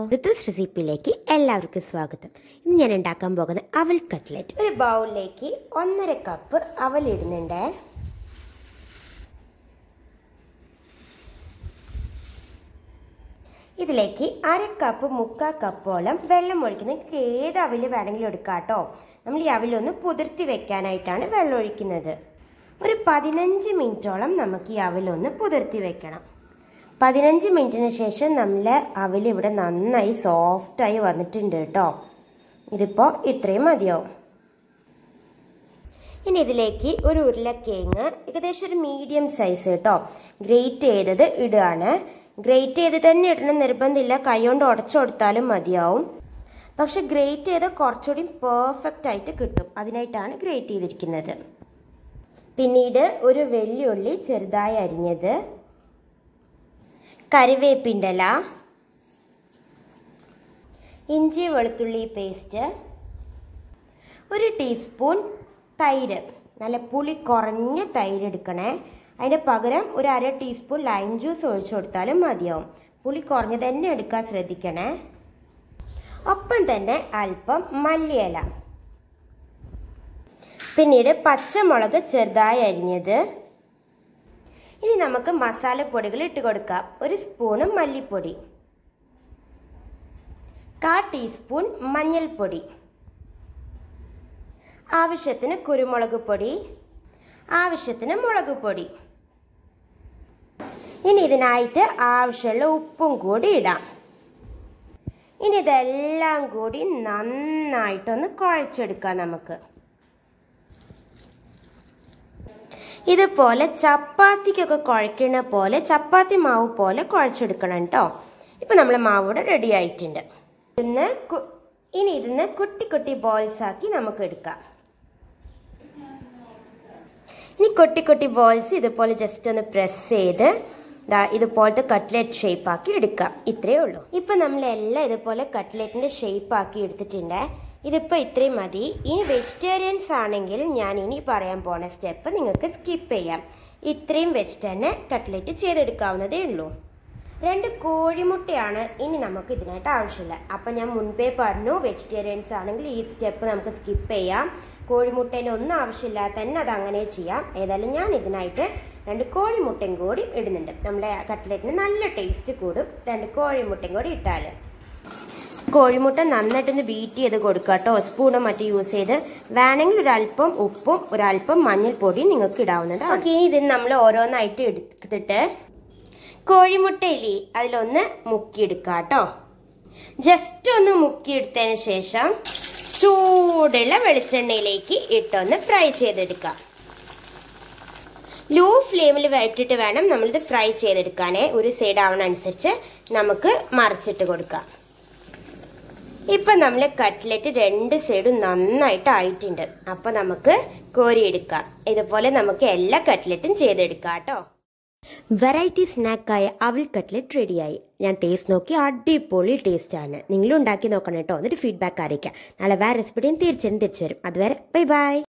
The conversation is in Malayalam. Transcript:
ഋതുസ് റെസിപ്പിയിലേക്ക് എല്ലാവർക്കും സ്വാഗതം ഇന്ന് ഞാൻ ഉണ്ടാക്കാൻ പോകുന്ന അവൽ കട്ട്ലറ്റ് ഒരു ബൗളിലേക്ക് ഒന്നര കപ്പ് അവൽ ഇടുന്നുണ്ട് ഇതിലേക്ക് അര കപ്പ് മുക്കാൽ കപ്പോളം വെള്ളം ഒഴിക്കുന്നത് നിങ്ങൾക്ക് ഏത് അവല് വേണമെങ്കിലും എടുക്കാം കേട്ടോ നമ്മൾ ഈ അവലൊന്ന് കുതിർത്തി വെക്കാനായിട്ടാണ് വെള്ളം ഒഴിക്കുന്നത് ഒരു പതിനഞ്ച് മിനിറ്റോളം നമുക്ക് ഈ അവലൊന്ന് കുതിർത്തി വെക്കണം പതിനഞ്ച് മിനിറ്റിന് ശേഷം നമ്മൾ അവൽ ഇവിടെ നന്നായി സോഫ്റ്റായി വന്നിട്ടുണ്ട് കേട്ടോ ഇതിപ്പോൾ ഇത്രയും മതിയാവും ഇനി ഇതിലേക്ക് ഒരു ഉരുളക്കിഴങ്ങ് ഏകദേശം ഒരു മീഡിയം സൈസ് കേട്ടോ ഗ്രേറ്റ് ചെയ്തത് ഇടുകയാണ് ഗ്രേറ്റ് ചെയ്ത് തന്നെ ഇടണം നിർബന്ധമില്ല കൈകൊണ്ട് ഉടച്ചു കൊടുത്താലും മതിയാവും പക്ഷെ ഗ്രേറ്റ് ചെയ്ത് കുറച്ചുകൂടി പെർഫെക്റ്റ് ആയിട്ട് കിട്ടും അതിനായിട്ടാണ് ഗ്രേറ്റ് ചെയ്തിരിക്കുന്നത് പിന്നീട് ഒരു വെല്ലുള്ളി ചെറുതായി അരിഞ്ഞത് കറിവേപ്പിൻ്റെ ഇല ഇഞ്ചി വെളുത്തുള്ളി പേസ്റ്റ് ഒരു ടീസ്പൂൺ തൈര് നല്ല പുളി കുറഞ്ഞ തൈര് എടുക്കണേ അതിന് പകരം ഒരു അര ടീസ്പൂൺ ലൈം ജ്യൂസ് ഒഴിച്ചു കൊടുത്താലും മതിയാവും പുളി കുറഞ്ഞ തന്നെ എടുക്കാൻ ശ്രദ്ധിക്കണേ ഒപ്പം തന്നെ അല്പം മല്ലിയില പിന്നീട് പച്ചമുളക് ചെറുതായി അരിഞ്ഞത് ഇനി നമുക്ക് മസാലപ്പൊടികൾ ഇട്ട് കൊടുക്കാം ഒരു സ്പൂണ് മല്ലിപ്പൊടി കാ ടീസ്പൂൺ മഞ്ഞൾപ്പൊടി ആവശ്യത്തിന് കുരുമുളക് പൊടി ആവശ്യത്തിന് മുളക് പൊടി ഇനി ഇതിനായിട്ട് ആവശ്യമുള്ള ഉപ്പും കൂടി ഇടാം ഇനി ഇതെല്ലാം കൂടി നന്നായിട്ടൊന്ന് കുഴച്ചെടുക്കാം നമുക്ക് ഇതുപോലെ ചപ്പാത്തിക്കൊക്കെ കുഴക്കണ പോലെ ചപ്പാത്തി മാവ് പോലെ കുഴച്ചെടുക്കണം കേട്ടോ ഇപ്പം നമ്മൾ മാവ് ഇവിടെ റെഡി ആയിട്ടുണ്ട് ഇന്ന് ഇനി ഇതിന്ന് കുട്ടി കുട്ടി ബോൾസ് ആക്കി നമുക്ക് എടുക്കാം ഇനി കുട്ടി കുട്ടി ബോൾസ് ഇതുപോലെ ജസ്റ്റ് ഒന്ന് പ്രസ് ചെയ്ത് ദാ ഇതുപോലത്തെ കട്ട്ലറ്റ് ഷേപ്പ് ആക്കി എടുക്കാം ഇത്രയേ ഉള്ളൂ ഇപ്പം നമ്മളെല്ലാം ഇതുപോലെ കട്ട്ലറ്റിൻ്റെ ഷേപ്പ് ആക്കി എടുത്തിട്ടുണ്ട് ഇതിപ്പോൾ ഇത്രയും മതി ഇനി വെജിറ്റേറിയൻസ് ആണെങ്കിൽ ഞാൻ ഇനി പറയാൻ പോണ സ്റ്റെപ്പ് നിങ്ങൾക്ക് സ്കിപ്പ് ചെയ്യാം ഇത്രയും വെച്ചിട്ട് തന്നെ കട്ട്ലറ്റ് ചെയ്തെടുക്കാവുന്നതേ ഉള്ളൂ രണ്ട് കോഴിമുട്ടയാണ് ഇനി നമുക്ക് ഇതിനായിട്ട് ആവശ്യമില്ല അപ്പം ഞാൻ മുൻപേ പറഞ്ഞു വെജിറ്റേറിയൻസ് ആണെങ്കിൽ ഈ സ്റ്റെപ്പ് നമുക്ക് സ്കിപ്പ് ചെയ്യാം കോഴിമുട്ടേൻ്റെ ഒന്നും ആവശ്യമില്ലാതെ തന്നെ അത് അങ്ങനെ ചെയ്യാം ഏതായാലും ഞാൻ ഇതിനായിട്ട് രണ്ട് കോഴിമുട്ടയും കൂടി ഇടുന്നുണ്ട് നമ്മുടെ കട്ട്ലറ്റിന് നല്ല ടേസ്റ്റ് കൂടും രണ്ട് കോഴിമുട്ടയും കൂടി ഇട്ടാൽ കോഴിമുട്ട നന്നായിട്ടൊന്ന് ബീറ്റ് ചെയ്ത് കൊടുക്കുക കേട്ടോ സ്പൂണോ മറ്റോ യൂസ് ചെയ്ത് വേണമെങ്കിൽ ഒരല്പം ഉപ്പും ഒരല്പം മഞ്ഞൾപ്പൊടിയും നിങ്ങൾക്ക് ഇടാവുന്നത് ഓക്കെ ഇനി ഇതിന് നമ്മൾ ഓരോന്നായിട്ട് എടുത്തിട്ട് കോഴിമുട്ടയില്ലേ അതിലൊന്ന് മുക്കിയെടുക്കുക കേട്ടോ ജസ്റ്റ് ഒന്ന് മുക്കിയെടുത്തതിന് ശേഷം ചൂടുള്ള വെളിച്ചെണ്ണയിലേക്ക് ഇട്ടൊന്ന് ഫ്രൈ ചെയ്തെടുക്കാം ലോ ഫ്ലെയിമിൽ ഇട്ടിട്ട് വേണം നമ്മളിത് ഫ്രൈ ചെയ്തെടുക്കാനേ ഒരു സൈഡ് ആവണ അനുസരിച്ച് നമുക്ക് മറിച്ചിട്ട് കൊടുക്കാം ഇപ്പം നമ്മൾ കട്ട്ലറ്റ് രണ്ട് സൈഡും നന്നായിട്ട് ആയിട്ടുണ്ട് അപ്പം നമുക്ക് കോരിയെടുക്കാം ഇതുപോലെ നമുക്ക് എല്ലാ കട്ട്ലറ്റും ചെയ്തെടുക്കാം കേട്ടോ വെറൈറ്റി സ്നാക്കായ അവൽ കട്ട്ലറ്റ് റെഡിയായി ഞാൻ ടേസ്റ്റ് നോക്കി അടിപൊളി ടേസ്റ്റാണ് നിങ്ങളും ഉണ്ടാക്കി നോക്കണം കേട്ടോ എന്നിട്ട് ഫീഡ്ബാക്ക് അറിയിക്കാം നാളെ വേറെ റെസിപ്പിയും തീർച്ചയായും തിരിച്ചു വരും അതുവരെ ബൈ ബൈ